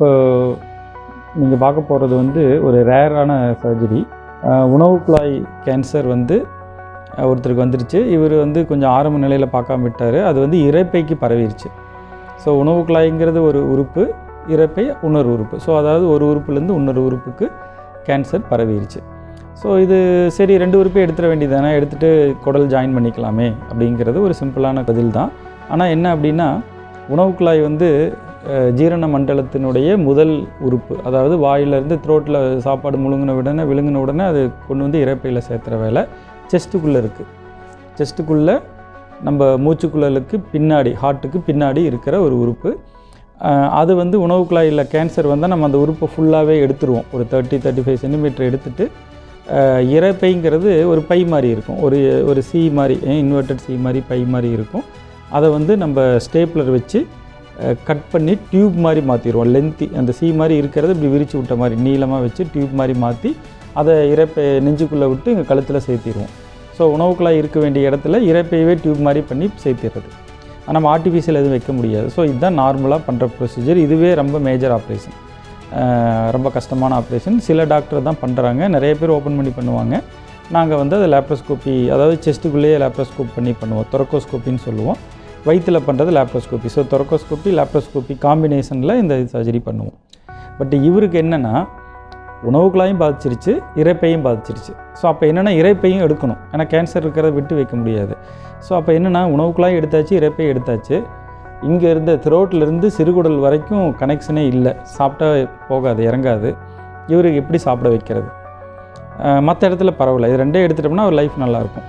இப்போ நீங்கள் பார்க்க போகிறது வந்து ஒரு ரேரான சர்ஜரி உணவு குழாய் கேன்சர் வந்து அஹ், ஒருத்தருக்கு வந்துருச்சு இவர் வந்து கொஞ்சம் ஆரம்ப நிலையில் பார்க்காம விட்டார் அது வந்து இரைப்பைக்கு பரவிருச்சு ஸோ உணவு குழாய்ங்கிறது ஒரு உறுப்பு இரைப்பை இன்னொரு உறுப்பு ஸோ அதாவது ஒரு உறுப்புலேருந்து இன்னொரு உறுப்புக்கு கேன்சர் பரவிருச்சு ஸோ இது சரி ரெண்டு உறுப்பையும் எடுத்துட வேண்டியதானே எடுத்துகிட்டு குடல் ஜாயின் பண்ணிக்கலாமே அப்படிங்கிறது ஒரு சிம்பிளான பதில் தான் ஆனால் என்ன அப்படின்னா உணவு குழாய் வந்து அஹ், ஜீரண மண்டலத்தினுடைய முதல் உறுப்பு அதாவது வாயிலிருந்து த்ரோட்டில் சாப்பாடு முழுங்கின உடனே விழுங்கின உடனே அது கொண்டு வந்து இரைப்பையில் சேர்த்துற வேலை செஸ்ட்டுக்குள்ளே இருக்குது செஸ்ட்டுக்குள்ளே நம்ம மூச்சுக்குழலுக்கு பின்னாடி ஹார்ட்டுக்கு பின்னாடி இருக்கிற ஒரு உறுப்பு அஹ், அது வந்து உணவு குழாயில் கேன்சர் வந்தால் நம்ம அந்த உறுப்பை ஃபுல்லாகவே எடுத்துருவோம் ஒரு தேர்ட்டி தேர்ட்டி ஃபைவ் சென்டிமீட்டர் எடுத்துட்டு அஹ், இரைப்பைங்கிறது ஒரு பை மாதிரி இருக்கும் ஒரு ஒரு சி மாதிரி இன்வெர்டட் சி மாதிரி பை மாதிரி இருக்கும் அதை வந்து நம்ம ஸ்டேப்லர் வச்சு கட் பண்ணி டியூப் மாதிரி மாற்றிடுவோம் லென்த்தி அந்த சி மாதிரி இருக்கிறத இப்படி விரித்து விட்ட மாதிரி நீளமாக வச்சு டியூப் மாதிரி மாற்றி அதை இரைப்பை நெஞ்சுக்குள்ளே விட்டு இங்கே கழுத்தில் சேர்த்திடுவோம் ஸோ உணவுக்குழாய் இருக்க வேண்டிய இடத்துல இரைப்பையவே டியூப் மாதிரி பண்ணி சேர்த்திடுறது ஆனால் நம்ம ஆர்டிஃபிஷியல் எதுவும் வைக்க முடியாது ஸோ இதுதான் நார்மலாக பண்ணுற ப்ரொசீஜர் இதுவே ரொம்ப மேஜர் ஆப்ரேஷன் ரொம்ப கஷ்டமான ஆப்ரேஷன் சில டாக்டர் தான் பண்ணுறாங்க நிறைய பேர் ஓப்பன் பண்ணி பண்ணுவாங்க நாங்கள் வந்து அதை லேப்ரோஸ்கோப்பி அதாவது செஸ்ட்டுக்குள்ளேயே லேப்ரோஸ்கோப் பண்ணி பண்ணுவோம் தொரக்கோஸ்கோப்பின்னு சொல்லுவோம் வயிற்றில் பண்ணுறது லேப்ரோஸ்கோப்பி ஸோ தொரக்கோஸ்கோப்பி லேப்ரோஸ்கோப்பி காம்பினேஷனில் இந்த சர்ஜரி பண்ணுவோம் பட் இவருக்கு என்னென்னா உணவு குழாயும் பாதிச்சிருச்சு இரைப்பையும் பாதிச்சிருச்சு ஸோ அப்போ என்னென்னா இரைப்பையும் எடுக்கணும் ஏன்னா கேன்சர் இருக்கிறத விட்டு வைக்க முடியாது ஸோ அப்போ என்னென்னா உணவு குழாயும் எடுத்தாச்சு இரைப்பையும் எடுத்தாச்சு இங்கே இருந்த த்ரோட்லேருந்து சிறுகுடல் வரைக்கும் கனெக்ஷனே இல்லை சாப்பிட்டா போகாது இறங்காது இவருக்கு எப்படி சாப்பிட வைக்கிறது மற்ற இடத்துல பரவாயில்ல இது ரெண்டே எடுத்துட்டோம்னா அவர் லைஃப் நல்லாயிருக்கும்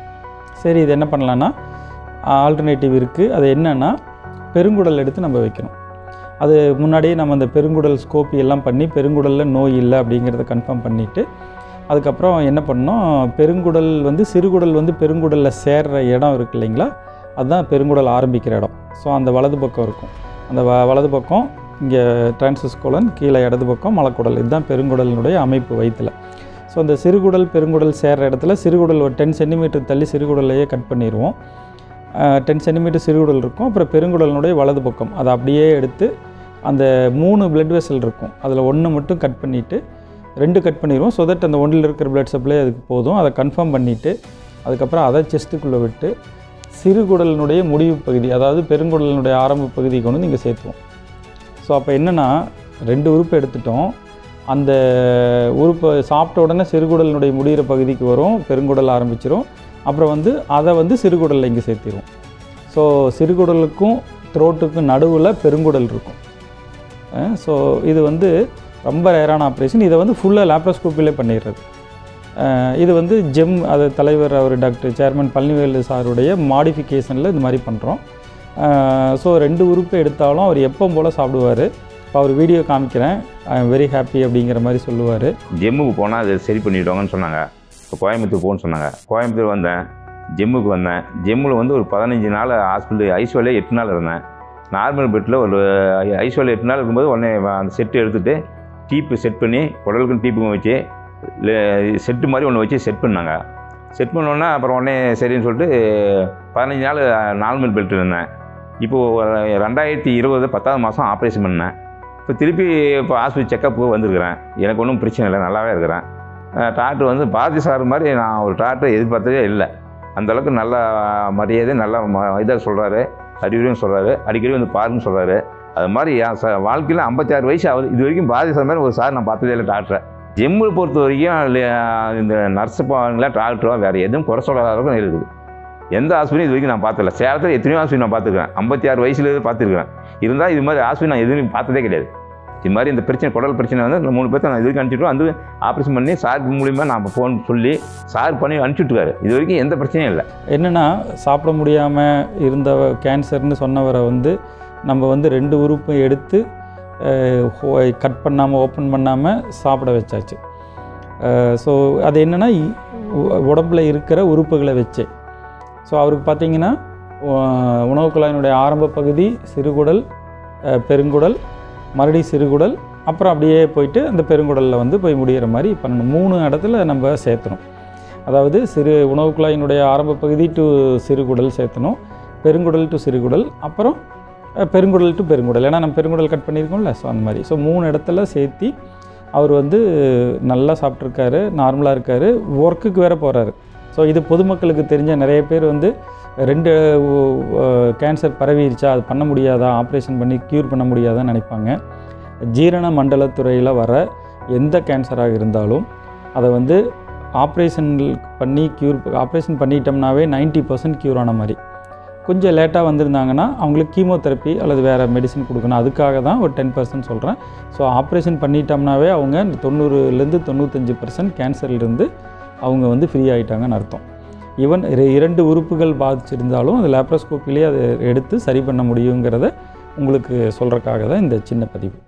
சரி இது என்ன பண்ணலான்னா ஆல்டர்னேட்டிவ் இருக்குது அது என்னென்னா பெருங்குடல் எடுத்து நம்ம வைக்கணும் அது முன்னாடியே நம்ம அந்த பெருங்குடல் ஸ்கோப்பி எல்லாம் பண்ணி பெருங்குடலில் நோய் இல்லை அப்படிங்கிறத கன்ஃபார்ம் பண்ணிவிட்டு அதுக்கப்புறம் என்ன பண்ணோம் பெருங்குடல் வந்து சிறுகுடல் வந்து பெருங்குடலில் சேர்ற இடம் இருக்கு இல்லைங்களா அதுதான் பெருங்குடல் ஆரம்பிக்கிற இடம் ஸோ அந்த வலது பக்கம் இருக்கும் அந்த வ வலது பக்கம் இங்கே டிரான்சிஸ் கோலன் கீழே இடது பக்கம் மலக்குடல் இதுதான் பெருங்குடலினுடைய அமைப்பு வயிற்றில் ஸோ அந்த சிறுகுடல் பெருங்குடல் சேர்ற இடத்துல சிறுகுடல் ஒரு டென் சென்டிமீட்டர் தள்ளி சிறுகுடலையே கட் பண்ணிடுவோம் டென் சென்டிமீட்டர் சிறுகுடல் இருக்கும் அப்புறம் பெருங்குடலினுடைய வலது பக்கம் அதை அப்படியே எடுத்து அந்த மூணு பிளட் வெசல் இருக்கும் அதில் ஒன்று மட்டும் கட் பண்ணிவிட்டு ரெண்டு கட் பண்ணிடுவோம் ஸோ தட் அந்த ஒன்றில் இருக்கிற பிளட் சப்ளை அதுக்கு போதும் அதை கன்ஃபார்ம் பண்ணிவிட்டு அதுக்கப்புறம் அதை செஸ்ட்டுக்குள்ளே விட்டு சிறுகுடலினுடைய முடிவு பகுதி அதாவது பெருங்குடலினுடைய ஆரம்ப பகுதியை கொண்டு வந்து இங்கே சேர்த்துவோம் ஸோ அப்போ என்னென்னா ரெண்டு உறுப்பு எடுத்துட்டோம் அந்த உறுப்பை சாப்பிட்ட உடனே சிறுகுடலினுடைய முடிகிற பகுதிக்கு வரும் பெருங்குடல் ஆரம்பிச்சிரும் அப்புறம் வந்து அதை வந்து சிறுகுடலில் இங்கே சேர்த்திடுவோம் ஸோ சிறுகுடலுக்கும் த்ரோட்டுக்கும் நடுவில் பெருங்குடல் இருக்கும் ஸோ இது வந்து ரொம்ப ரேரான ஆப்ரேஷன் இதை வந்து ஃபுல்லாக லேப்ரோஸ்கோப்பிலே பண்ணிடுறது அஹ் இது வந்து ஜெம் அது தலைவர் அவர் டாக்டர் சேர்மன் பழனிவேலு சாருடைய மாடிஃபிகேஷனில் இந்த மாதிரி பண்ணுறோம் ஸோ ரெண்டு உறுப்பு எடுத்தாலும் அவர் எப்போ போல் சாப்பிடுவார் இப்போ அவர் வீடியோ காமிக்கிறேன் ஐ எம் வெரி ஹாப்பி அப்படிங்கிற மாதிரி சொல்லுவார் ஜிம்முக்கு போனால் அதை சரி பண்ணிவிடுவாங்கன்னு சொன்னாங்க இப்போ கோயம்புத்தூர் போகணும்னு சொன்னாங்க கோயம்புத்தூர் வந்தேன் ஜிம்முக்கு வந்தேன் ஜிம்மில் வந்து ஒரு பதினஞ்சு நாள் ஹாஸ்பிட்டல் ஐசியூலே எட்டு நாள் இருந்தேன் நார்மல் பெட்டில் ஒரு ஐசியூவில் எட்டு நாள் இருக்கும்போது உடனே அந்த செட்டு எடுத்துகிட்டு டீப்பு செட் பண்ணி குடலுக்கும் டீப்புக்கும் வச்சு செட்டு மாதிரி ஒன்று வச்சு செட் பண்ணாங்க செட் பண்ணோன்னே அப்புறம் உடனே சரின்னு சொல்லிட்டு பதினஞ்சு நாள் நார்மல் பெல்ட் இருந்தேன் இப்போது ரெண்டாயிரத்தி இருபது பத்தாவது மாதம் ஆப்ரேஷன் பண்ணேன் இப்போ திருப்பி இப்போ ஹாஸ்பிட்டல் செக்கப்புக்கு வந்திருக்கிறேன் எனக்கு ஒன்றும் பிரச்சனை இல்லை நல்லாவே இருக்கிறேன் டாக்டர் வந்து பாரதி சார் மாதிரி நான் ஒரு டாக்டர் எதிர்பார்த்ததே இல்லை அந்தளவுக்கு நல்ல மரியாதை நல்ல இதாக சொல்கிறாரு அறிவுரையும் சொல்கிறாரு அடிக்கடி வந்து பாருன்னு சொல்கிறாரு அது மாதிரி என் ச வாழ்க்கையில் ஐம்பத்தாறு வயசு ஆகுது இது வரைக்கும் பாரதி சார் மாதிரி ஒரு சார் நான் பார்த்ததே இல்லை டாக்டரை ஜிம்மில் பொறுத்த வரைக்கும் இல்ல- இந்த நர்ஸு போவாங்களா டாக்டரோ வேறு எதுவும் குறை சொல்லாத அளவுக்கு இருக்குது எந்த ஹாஸ்பிட்டலும் இது வரைக்கும் நான் பார்த்ததில்ல சேலத்தில் எத்தனையோ ஹாஸ்பிட்டல் நான் பார்த்துருக்கேன் ஐம்பத்தி ஆறு வயசுலேருந்து பார்த்துருக்கேன் இருந்தால் இது மாதிரி ஹாஸ்பிட்டல் நான் எதுவும் பார்த்ததே கிடையாது இது மாதிரி இந்த பிரச்சனை குடல் பிரச்சனை வந்து இந்த மூணு பேர்த்த நான் இதுக்கு அனுப்பிச்சிட்டு வந்து ஆப்ரேஷன் பண்ணி சார் மூலியமாக நான் ஃபோன் சொல்லி சார் பண்ணி அனுப்பிச்சுட்ருக்காரு இது வரைக்கும் எந்த பிரச்சனையும் இல்லை என்னென்னா சாப்பிட முடியாமல் இருந்த கேன்சர்னு சொன்னவரை வந்து நம்ம வந்து ரெண்டு உறுப்பும் எடுத்து கட் பண்ணாமல் ஓப்பன் பண்ணாமல் சாப்பிட வச்சாச்சு ஸோ அது என்னென்னா உடம்புல இருக்கிற உறுப்புகளை வச்சே ஸோ அவருக்கு பார்த்தீங்கன்னா உ- உணவு குழாயினுடைய ஆரம்ப பகுதி சிறுகுடல் அஹ், பெருங்குடல் மறுபடி சிறுகுடல் அப்புறம் அப்படியே போயிட்டு அந்த பெருங்குடலில் வந்து போய் முடிகிற மாதிரி பண்ணணும் மூணு இடத்துல நம்ம சேர்த்தணும் அதாவது சிறு உணவு குழாயினுடைய ஆரம்ப பகுதி டு சிறுகுடல் சேர்த்தணும் பெருங்குடல் டு சிறுகுடல் அப்புறம் அஹ், பெருங்குடல் டு பெருங்குடல் ஏன்னா நம்ம பெருங்குடல் கட் பண்ணியிருக்கோம்ல ஸோ அந்த மாதிரி ஸோ மூணு இடத்துல சேர்த்தி அவர் வந்து நல்லா சாப்பிட்ருக்காரு நார்மலாக இருக்கார் ஒர்க்குக்கு வேற போகிறாரு ஸோ இது பொதுமக்களுக்கு தெரிஞ்ச நிறைய பேர் வந்து ரெண்டு கேன்சர் பரவிருச்சா அது பண்ண முடியாதா ஆப்ரேஷன் பண்ணி க்யூர் பண்ண பண்னிப்பாங்க நினைப்பாங்க ஜீரண மண்டலத்துறையில் வர எந்த கேன்சராக இருந்தாலும் அதை வந்து ஆப்ரேஷன் பண்ணி க்யூர் ஆப்ரேஷன் பண்ணிட்டோம்னாவே 90% பர்சன்ட் க்யூர் ஆன மாதிரி கொஞ்சம் லேட்டாக வந்திருந்தாங்கன்னா அவங்களுக்கு கீமோதெரப்பி அல்லது வேறு மெடிசன் கொடுக்கணும் அதுக்காக தான் ஒரு டென் பர்சன்ட் சொல்கிறேன் ஸோ ஆப்ரேஷன் பண்ணிட்டோம்னாவே அவங்க தொண்ணூறுலேருந்து தொண்ணூத்தஞ்சு பர்சன்ட் கேன்சர்லேருந்து அவங்க வந்து ஃப்ரீ ஆகிட்டாங்கன்னு அர்த்தம் ஈவன் இரண்டு உறுப்புகள் பாதிச்சிருந்தாலும் அது லேப்ரோஸ்கோப்பிலே அதை எடுத்து சரி பண்ண முடியுங்கிறத உங்களுக்கு சொல்கிறக்காக தான் இந்த சின்ன பதிவு